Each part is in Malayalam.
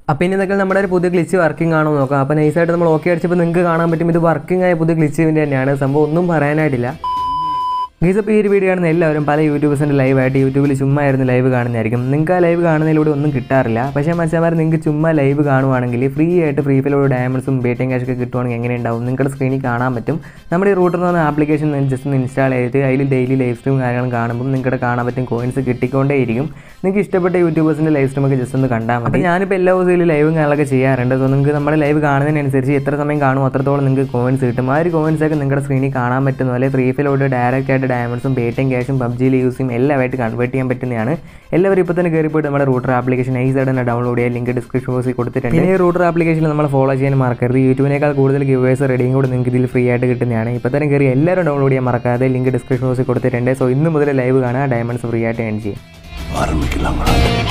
അപ്പോൾ ഇനി ഇതൊക്കെ നമ്മുടെ ഒരു പുതിയ ഗ്ലിച്ച് വർക്കിംഗ് ആണോ നോക്കാം അപ്പോൾ നൈസായിട്ട് നമ്മൾ ഓക്കെ അടിച്ചപ്പോൾ നിങ്ങൾക്ക് കാണാൻ പറ്റും ഇത് വർക്കിംഗ് ആയ പുതിയ ഗ്ലിച്ച് ഇവൻ്റെ തന്നെയാണ് സംഭവം ഒന്നും പറയാനായിട്ടില്ല ഗീസ് അപ്പോൾ ഈ ഒരു വീഡിയോ കാണുന്ന എല്ലാവരും പല യൂട്യൂബേഴ്സിൻ്റെ ലൈവായിട്ട് യൂട്യൂബിൽ ചുമ്മാ ആയിരുന്നു ലൈവ് കാണുന്നതായിരിക്കും നിങ്ങൾക്ക് ആ ലൈവ് കാണുന്നതിലൂടെ ഒന്നും കിട്ടാറില്ല പക്ഷേ മച്ചാമാർ നിങ്ങൾക്ക് ചുമ്മാ ലൈവ് കാണുവാണെങ്കിൽ ഫ്രീ ആയിട്ട് ഫ്രീ ഫയലോട് ഡയമണ്ട്സും ബേറ്റിംഗ് ക്യാഷ് ഒക്കെ കിട്ടുവാണെങ്കിൽ എങ്ങനെ ഉണ്ടാവും നിങ്ങളുടെ സ്ക്രീനിൽ കാണാൻ പറ്റും നമ്മുടെ ഈ റൂട്ടർ എന്ന് പറഞ്ഞ ആപ്ലിക്കേഷൻ ജസ്റ്റ് ഒന്ന് ഇൻസ്റ്റാൾ ചെയ്തിട്ട് അതിൽ ഡെയിലി ലൈവ് സ്ട്രീം കാര്യങ്ങളും കാണുമ്പോൾ നിങ്ങളുടെ കാണാൻ പറ്റും കോയിൻസ് കിട്ടിക്കൊണ്ടേയിരിക്കും നിങ്ങൾക്ക് ഇഷ്ടപ്പെട്ട യൂട്യൂബേഴ്സിൻ്റെ ലൈവ് സ്ട്രീം ഒക്കെ ജസ്റ്റ് ഒന്ന് കണ്ടാൽ മതി അപ്പോൾ ഞാനിപ്പോൾ എല്ലാ ദിവസവും ലൈവും കാര്യങ്ങളൊക്കെ ചെയ്യാറുണ്ട് സോ നിങ്ങൾക്ക് നമ്മുടെ ലൈവ് കാണുന്നതിനനുസരിച്ച് എത്ര സമയം കാണും അത്രത്തോളം നിങ്ങൾക്ക് കോയിൻസ് കിട്ടും ആ ഒരു കോയിൻസ് ഒക്കെ നിങ്ങളുടെ സ്ക്രീനിൽ കാണാൻ പറ്റുന്ന പോലെ ഫ്രീ ഫയലോട് ഡയറക്റ്റ് ആയിട്ട് ഡയമണ്ട്സും പേടിഎം ക്യാഷും പബ്ജിയിൽ യൂസ് ചെയ്യും എല്ലാമായിട്ട് കൺവേർട്ട് ചെയ്യാൻ പറ്റുന്നതാണ് എല്ലാവരും ഇപ്പോൾ തന്നെ കയറി പോയിട്ട് നമ്മുടെ റൂട്ടർ ആപ്ലിക്കേഷൻ ഐസായിട്ട് തന്നെ ഡൗൺലോഡ് ചെയ്യാൻ ലിങ്ക് ഡിസ്ക്രിപ്ഷൻ ബോക്സിൽ കൊടുത്തിട്ടുണ്ട് പിന്നെ ഈ റൂട്ടർ ആപ്ലിക്കേഷനിൽ നമ്മൾ ഫോളോ ചെയ്യാൻ മറക്കരുത് യൂട്യൂബിനേക്കാൾ കൂടുതൽ ഗിവേഴ്സ് റെഡിയും കൂടെ നിങ്ങൾക്ക് ഇതിൽ ഫ്രീ ആയിട്ട് കിട്ടുന്നതാണ് ഇപ്പോൾ തന്നെ കയറി എല്ലാവരും ഡൗൺലോഡ് ചെയ്യാൻ മറക്കാതെ ലിങ്ക് ഡിസ്ക്രിപ്ഷൻ ബോക്സിൽ കൊടുത്തിട്ടുണ്ട് സോ ഇന്ന് മുതൽ ലൈവ് കാണുക ഡയമണ്ട്സ് ഫ്രീ ആയിട്ട് ഏൺ ചെയ്യും ஆரம்பிக்கலாங்களா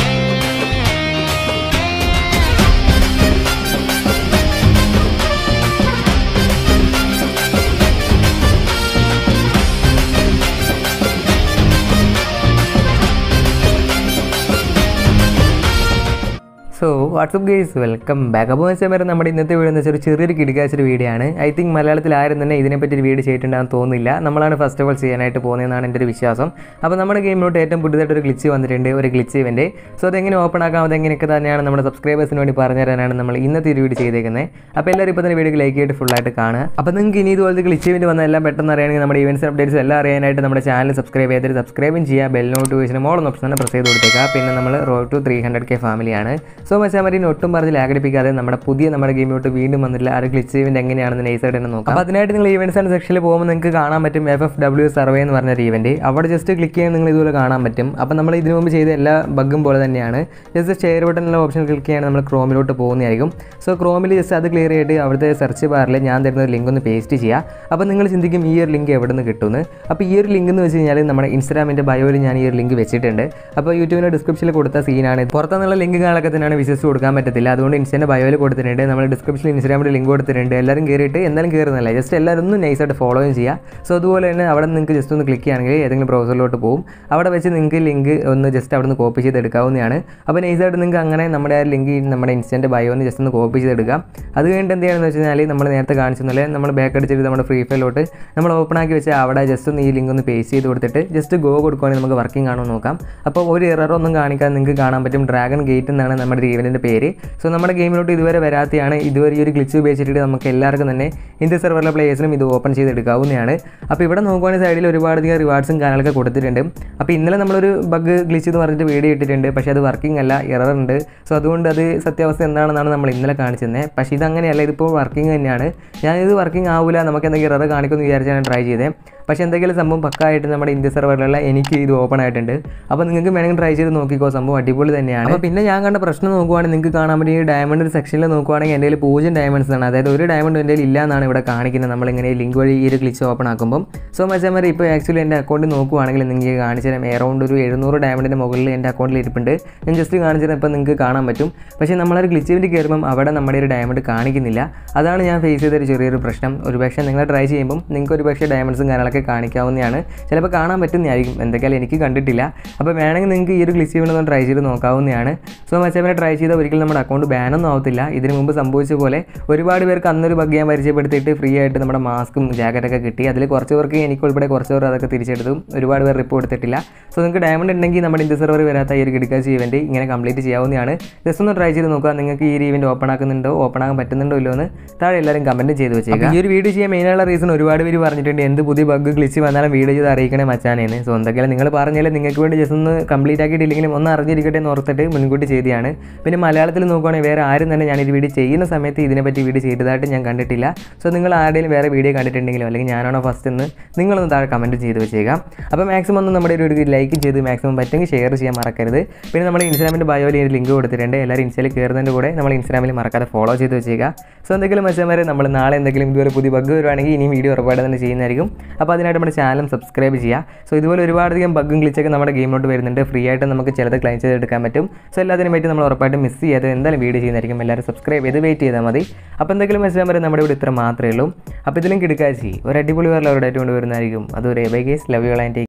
so what's up guys welcome back അപ്പോൾ വെച്ചാൽ വരെ നമ്മുടെ ഇന്നത്തെ വീഡിയോ എന്ന് വെച്ചാൽ ഒരു ചെറിയൊരു കിടക്കാച്ചൊരു വീഡിയോ ആണ് ഐ തിങ്ക് മലയാളത്തിൽ ആരും തന്നെ ഇതിനെപ്പറ്റി ഒരു വീഡിയോ ചെയ്തിട്ടുണ്ടാകും തോന്നുന്നില്ല നമ്മളാണ് ഫസ്റ്റ് ഓഫ് ഓൾ ചെയ്യാനായിട്ട് പോകുന്നതെന്നാണ് എൻ്റെ ഒരു വിശ്വാസം അപ്പോൾ നമ്മുടെ ഗെയിമിലോട്ട് ഏറ്റവും പുതിയതായിട്ട് ഒരു ഗ്ലിച്ച് വന്നിട്ടുണ്ട് ഒരു ഗ്ലിച്ച് ഇവൻ്റെ സോ അതെങ്ങനെ ഓപ്പൺ ആക്കാം അതെങ്ങനെയൊക്കെ തന്നെയാണ് നമ്മുടെ സബ്സ്ക്രൈബേഴ്സിന് വേണ്ടി പറഞ്ഞു തരാനാണ് നമ്മൾ ഇന്നത്തെ ഒരു വീഡിയോ ചെയ്തേക്കുന്നത് അപ്പോൾ എല്ലാവരും ഇപ്പോൾ തന്നെ വീഡിയോ ലൈക്ക് ചെയ്തിട്ട് ഫുള്ളായിട്ട് കാണുക അപ്പോൾ നിങ്ങൾക്ക് ഇനി ഇതുപോലത്തെ ഗ്ലിച്ച് ഇവൻ്റ് വന്ന എല്ലാം പെട്ടെന്ന് അറിയണമെങ്കിൽ നമ്മുടെ ഇവൻസ് അപ്ഡേറ്റ്സ് എല്ലാം അറിയാനായിട്ട് നമ്മുടെ ചാനൽ സബ്സ്ക്രൈബ് ചെയ്തിട്ട് സബ്സ്ക്രൈബും ചെയ്യുക ബെൽ നോട്ടിഫിക്കേഷൻ മോളൊന്ന് ഓപ്ഷൻ തന്നെ പ്രസ് ചെയ്ത് കൊടുത്തേക്കുക പിന്നെ നമ്മൾ road to three hundred K ഫാമിലിയാണ് സോ മച്ചാമരീൻ ഒട്ടും പറഞ്ഞ് ലാഗടിപ്പിക്കാതെ നമ്മുടെ പുതിയ നമ്മുടെ ഗെയിമിലോട്ട് വീണ്ടും വന്നില്ല ആ ഒരു ഗ്ലിച്ച് ഇവൻ്റ് എങ്ങനെയാണെന്ന് നൈസായിട്ട് തന്നെ നോക്കാം അപ്പോൾ അതിനായിട്ട് നിങ്ങൾ ഈവൻസ് ആൻഡ് സെക്ഷനിൽ പോകുമ്പോൾ നിങ്ങൾക്ക് കാണാൻ പറ്റും എഫ് എഫ് ഡബ്ല്യു സർവേ എന്ന് പറഞ്ഞ ഒരു ഈവൻറ്റ് അവിടെ ജസ്റ്റ് ക്ലിക്ക് ചെയ്യാൻ നിങ്ങൾ ഇതുപോലെ കാണാൻ പറ്റും അപ്പോൾ നമ്മൾ ഇതിനു മുമ്പ് ചെയ്ത എല്ലാ ബഗ്ഗും പോലെ തന്നെയാണ് ജസ്റ്റ് ഷെയർ ബട്ടണിലുള്ള ഓപ്ഷൻ ക്ലിക്ക് ചെയ്യാണ് നമ്മൾ ക്രോമിലോട്ട് പോകുന്നതായിരിക്കും സോ ക്രോമിൽ ജസ്റ്റ് അത് ക്ലിയർ ചെയ്തിട്ട് അവിടുത്തെ സെർച്ച് ബാറിൽ ഞാൻ തരുന്ന ഒരു ലിങ്ക് ഒന്ന് പേസ്റ്റ് ചെയ്യുക അപ്പോൾ നിങ്ങൾ ചിന്തിക്കും ഈ ഒരു ലിങ്ക് എവിടെ നിന്ന് കിട്ടുമെന്ന് അപ്പോൾ ഈ ഒരു ലിങ്ക് എന്ന് വെച്ച് കഴിഞ്ഞാൽ നമ്മുടെ ഇൻസ്റ്റാഗ്രാമിൻ്റെ ബയോയിൽ ഞാൻ ഈ ഒരു ലിങ്ക് വെച്ചിട്ടുണ്ട് അപ്പോൾ യൂട്യൂബിൻ്റെ ഡിസ്ക്രിപ്ഷനിൽ കൊടുത്ത സീനാണ് പുറത്തുനിന്നുള്ള ലിങ്കുകളൊക്കെ തന്നെയാണ് വിശ്വസിച്ച് കൊടുക്കാൻ പറ്റത്തില്ല അതുകൊണ്ട് ഇൻസ്റ്റൻ്റെ ബയോയിൽ കൊടുത്തിട്ടുണ്ട് നമ്മൾ ഡിസ്ക്രിപ്ഷനിൽ ഇൻസ്റ്റാഗ്രാമിൻ്റെ ലിങ്ക് കൊടുത്തിട്ടുണ്ട് എല്ലാവരും കയറിയിട്ട് എന്തായാലും കയറുന്നില്ല ജസ്റ്റ് എല്ലാവരും ഒന്ന് നൈസായിട്ട് ഫോളോയും ചെയ്യുക സോ അതുപോലെ തന്നെ അവിടെ നിങ്ങൾക്ക് ജസ്റ്റ് ഒന്ന് ക്ലിക്ക് ചെയ്യുകയാണെങ്കിൽ ഏതെങ്കിലും ബ്രൗസറിലോട്ട് പോകും അവിടെ വെച്ച് നിങ്ങൾക്ക് ലിങ്ക് ഒന്ന് ജസ്റ്റ് അവിടെ നിന്ന് കോപ്പി ചെയ്തെടുക്കാവുന്നതാണ് അപ്പോൾ നൈസായിട്ട് നിങ്ങൾക്ക് അങ്ങനെ നമ്മുടെ ആ ലിങ്ക് നമ്മുടെ ഇൻസ്റ്റൻ്റെ ബയോ ഒന്ന് ജസ്റ്റ് ഒന്ന് കോപ്പി ചെയ്തെടുക്കാം അത് കഴിഞ്ഞിട്ട് എന്ത് ചെയ്യണമെന്ന് വെച്ച് കഴിഞ്ഞാൽ നമ്മൾ നേരത്തെ കാണിച്ച പോലെ നമ്മൾ ബാക്ക് അടിച്ചിട്ട് നമ്മുടെ ഫ്രീ ഫയറിലോട്ട് നമ്മൾ ഓപ്പൺ ആക്കി വെച്ച് അവിടെ ജസ്റ്റ് ഒന്ന് ഈ ലിങ്ക് ഒന്ന് പേസ്റ്റ് ചെയ്ത് കൊടുത്തിട്ട് ജസ്റ്റ് ഗോ കൊടുക്കുകയാണെങ്കിൽ നമുക്ക് വർക്കിംഗ് ആണോ നോക്കാം അപ്പോൾ ഒരു എററൊന്നും കാണിക്കാൻ നിങ്ങൾക്ക് കാണാൻ പറ്റും ഡ്രാഗൺ ഗേറ്റ് എന്നാണ് നമ്മുടെ ഈവൻറ്റിൻ്റെ പേര് സോ നമ്മുടെ ഗെയിമിലോട്ട് ഇതുവരെ വരാത്തതാണ് ഇതുവരെ ഈ ഒരു ഗ്ലിച്ച് ഉപയോഗിച്ചിട്ട് നമുക്ക് എല്ലാവർക്കും തന്നെ ഇന്ത്യ സെർവറിലെ പ്ലേയേഴ്സിനും ഇത് ഓപ്പൺ ചെയ്തെടുക്കാവുന്നതാണ് അപ്പോൾ ഇവിടെ നോക്കുവാണെങ്കിൽ സൈഡിൽ ഒരുപാടധികം റിവാർഡ്സും കാര്യങ്ങളൊക്കെ കൊടുത്തിട്ടുണ്ട് അപ്പോൾ ഇന്നലെ നമ്മളൊരു ബഗ് ഗ്ലിച്ച് എന്ന് പറഞ്ഞിട്ട് വീഡിയോ ഇട്ടിട്ടുണ്ട് പക്ഷേ അത് വർക്കിംഗ് അല്ല എറർ ഉണ്ട് സോ അതുകൊണ്ട് അത് സത്യാവസ്ഥ എന്താണെന്നാണ് നമ്മൾ ഇന്നലെ കാണിച്ചിരുന്നത് പക്ഷേ ഇതങ്ങനെയല്ല ഇതിപ്പോൾ വർക്കിംഗ് തന്നെയാണ് ഞാനിത് വർക്കിംഗ് ആവില്ല നമുക്ക് എന്തെങ്കിലും എറർ കാണിക്കുമെന്ന് വിചാരിച്ചാണ് ട്രൈ ചെയ്തത് പക്ഷേ എന്തെങ്കിലും സംഭവം പക്കായിട്ട് നമ്മുടെ ഇന്ത്യ സെർവറിലുള്ള എനിക്ക് ഇത് ഓപ്പൺ ആയിട്ടുണ്ട് അപ്പോൾ നിങ്ങൾക്ക് വേണമെങ്കിൽ ട്രൈ ചെയ്ത് നോക്കിക്കോ സംഭവം അടിപൊളി തന്നെയാണ് അപ്പോൾ പിന്നെ ഞാൻ കണ്ട പ്രശ്നം നോക്കുവാണെങ്കിൽ നിങ്ങൾക്ക് കാണാൻ പറ്റിയ ഈ ഡയമണ്ട് സെക്ഷനിൽ നോക്കുവാണെങ്കിൽ എൻ്റെ കയ്യിൽ പൂജ്യം ഡയമണ്ട്സ് ആണ് അതായത് ഒരു ഡയമണ്ട് എൻ്റെ കയ്യിൽ ഇല്ല എന്നാണ് ഇവിടെ കാണിക്കുന്നത് നമ്മളിങ്ങനെ ലിങ്ക് വഴി ഈ ഒരു ക്ലിച്ച് ഓപ്പൺ ആക്കുമ്പോൾ സോ മച്ചാമാരെ ഇപ്പോൾ ആക്ച്വലി എൻ്റെ അക്കൗണ്ട് നോക്കുവാണെങ്കിൽ നിങ്ങൾക്ക് കാണിച്ചു തരാം എറൗണ്ട് ഒരു എഴുന്നൂറ് ഡയമണ്ടിൻ്റെ മുകളിൽ എൻ്റെ അക്കൗണ്ടിൽ ഇരിപ്പുണ്ട് ഞാൻ ജസ്റ്റ് കാണിച്ചു തരാം ഇപ്പോൾ നിങ്ങൾക്ക് കാണാൻ പറ്റും പക്ഷേ നമ്മളൊരു ക്ലിച്ച് വേണ്ടി കയറുമ്പം അവിടെ നമ്മുടെ ഒരു ഡയമണ്ട് കാണിക്കുന്നില്ല അതാണ് ഞാൻ ഫേസ് ചെയ്തൊരു ചെറിയൊരു പ്രശ്നം ഒരു പക്ഷേ നിങ്ങൾ ട്രൈ ചെയ്യുമ്പം നിങ്ങൾക്ക് ഒരു പക്ഷേ ഡയമണ്ട്സും കാര്യങ്ങളൊക്കെ കാണിക്കാവുന്നതാണ് ചിലപ്പോൾ കാണാൻ പറ്റുന്നതായിരിക്കും എന്തൊക്കെയാലും എനിക്ക് കണ്ടിട്ടില്ല അപ്പോൾ വേണമെങ്കിൽ നിങ്ങൾക്ക് ഈ ഒരു ഗ്ലിച്ച് ഒന്ന് ട്രൈ ചെയ്ത് നോക്കാവുന്നതാണ് സോ മച്ചാമിനെ ട്രൈ ചെയ്താൽ ഒരിക്കലും നമ്മുടെ അക്കൗണ്ട് ബാനൊന്നും ആവത്തില്ല ഇതിന് മുമ്പ് സംഭവിച്ച പോലെ ഒരുപാട് പേർക്ക് അന്നൊരു ബഗ് ഞാൻ പരിചയപ്പെടുത്തിയിട്ട് ഫ്രീ ആയിട്ട് നമ്മുടെ മാസ്കും ജാക്കറ്റൊക്കെ കിട്ടി അതിൽ കുറച്ച് പേർക്ക് എനിക്ക് ഉൾപ്പെടെ കുറച്ച് പേർ അതൊക്കെ തിരിച്ചെടുത്തും ഒരുപാട് പേർ റിപ്പോർട്ട് എടുത്തിട്ടില്ല സോ നിങ്ങൾക്ക് ഡയമണ്ട് ഉണ്ടെങ്കിൽ നമ്മുടെ ഇന്ത്യ സെർവർ വരാത്ത ഈ ഒരു കിടക്കാച്ച് ഇവൻറ്റ് ഇങ്ങനെ കംപ്ലീറ്റ് ചെയ്യാവുന്നതാണ് ജസ്റ്റ് ഒന്ന് ട്രൈ ചെയ്ത് നോക്കുക നിങ്ങൾക്ക് ഈ ഒരു ഇവൻറ്റ് ഓപ്പൺ ആക്കുന്നുണ്ടോ ഓപ്പൺ ആകാൻ പറ്റുന്നുണ്ടോ ഇല്ലോ എന്ന് താഴെ എല്ലാവരും കമൻറ്റ് ചെയ്ത് വെച്ചേക്കാം ഈ ഒരു വീഡിയോ ചെയ്യാൻ മെയിനുള്ള റീസൺ ഒരുപാട് പേര് പറഞ്ഞിട്ടുണ്ട് എന്ത് പുതിയ ബഗ് ഗ്ലിച്ച് വന്നാലും വീഡിയോ ചെയ്ത് അറിയിക്കണേ മച്ചാനേന്ന് സോ എന്തൊക്കെയാണ് നിങ്ങൾ പറഞ്ഞാൽ നിങ്ങൾക്ക് വേണ്ടി ജസ്റ്റ് ഒന്ന് കംപ്ലീറ്റ് ആക്കിയിട്ടില്ലെങ്കിലും ഒന്ന് അറിഞ്ഞിരിക്കട്ടെ എന്ന് ഓർത്തിട്ട് മുൻകൂട്ടി ചെയ്തതാണ് പിന്നെ മലയാളത്തിൽ നോക്കുവാണെങ്കിൽ വേറെ ആരും തന്നെ ഞാൻ ഈ വീഡിയോ ചെയ്യുന്ന സമയത്ത് ഇതിനെപ്പറ്റി വീഡിയോ ചെയ്തതായിട്ട് ഞാൻ കണ്ടിട്ടില്ല സോ നിങ്ങൾ ആരുടെയും വേറെ വീഡിയോ കണ്ടിട്ടുണ്ടെങ്കിലോ അല്ലെങ്കിൽ ഞാനാണോ ഫസ്റ്റ് എന്ന് നിങ്ങളൊന്ന് താഴെ കമൻറ്റ് ചെയ്ത് വെച്ചേക്കാം അപ്പോൾ മാക്സിമം ഒന്ന് നമ്മുടെ ഒരു വീഡിയോ ലൈക്ക് ചെയ്ത് മാക്സിമം പറ്റുമെങ്കിൽ ഷെയർ ചെയ്യാൻ മറക്കരുത് പിന്നെ നമ്മുടെ ഇൻസ്റ്റാഗ്രാമിൻ്റെ ബയോയിൽ ഒരു ലിങ്ക് കൊടുത്തിട്ടുണ്ട് എല്ലാവരും ഇൻസ്റ്റയിൽ കയറുന്നതിൻ്റെ കൂടെ നമ്മൾ ഇൻസ്റ്റാഗ്രാമിൽ മറക്കാതെ ഫോളോ ചെയ്ത് വെച്ചേക്കുക സോ എന്തെങ്കിലും മച്ചന്മാരെ നമ്മൾ നാളെ എന്തെങ്കിലും ഇതുപോലെ പുതിയ ബഗ് വരുവാണെങ്കിൽ ഇനിയും വീഡിയോ ഉറപ്പായിട്ട് തന്നെ ചെയ്യുന്നതായിരിക്കും അപ്പോൾ അതിനായിട്ട് നമ്മുടെ ചാനൽ സബ്സ്ക്രൈബ് ചെയ്യുക സോ ഇതുപോലെ ഒരുപാടധികം ബഗ്ഗും ഗ്ലിച്ചൊക്കെ നമ്മുടെ ഗെയിമിലോട്ട് വരുന്നുണ്ട് ഫ്രീ ആയിട്ട് നമുക്ക് ചിലത് ക്ലൈം ചെയ്തെടുക്കാൻ പറ്റും സോ എല്ലാത്തിനും പറ്റി നമ്മൾ ഉറപ്പായിട്ടും മിസ് ചെയ്യാതെ എന്തായാലും വീഡിയോ ചെയ്യുന്നതായിരിക്കും എല്ലാവരും സബ്സ്ക്രൈബ് ചെയ്ത് വെയിറ്റ് ചെയ്താൽ മതി അപ്പോൾ എന്തെങ്കിലും മെസ്സേജ് വരെ നമ്മുടെ ഇവിടെ ഇത്ര മാത്രമേ ഉള്ളൂ അപ്പോൾ ഇതിലും കിടക്കാച്ചി ഒരു അടിപൊളി വേറെ അവരുടെ കൊണ്ടുവരുന്നതായിരിക്കും അതൊരു bye guys love you and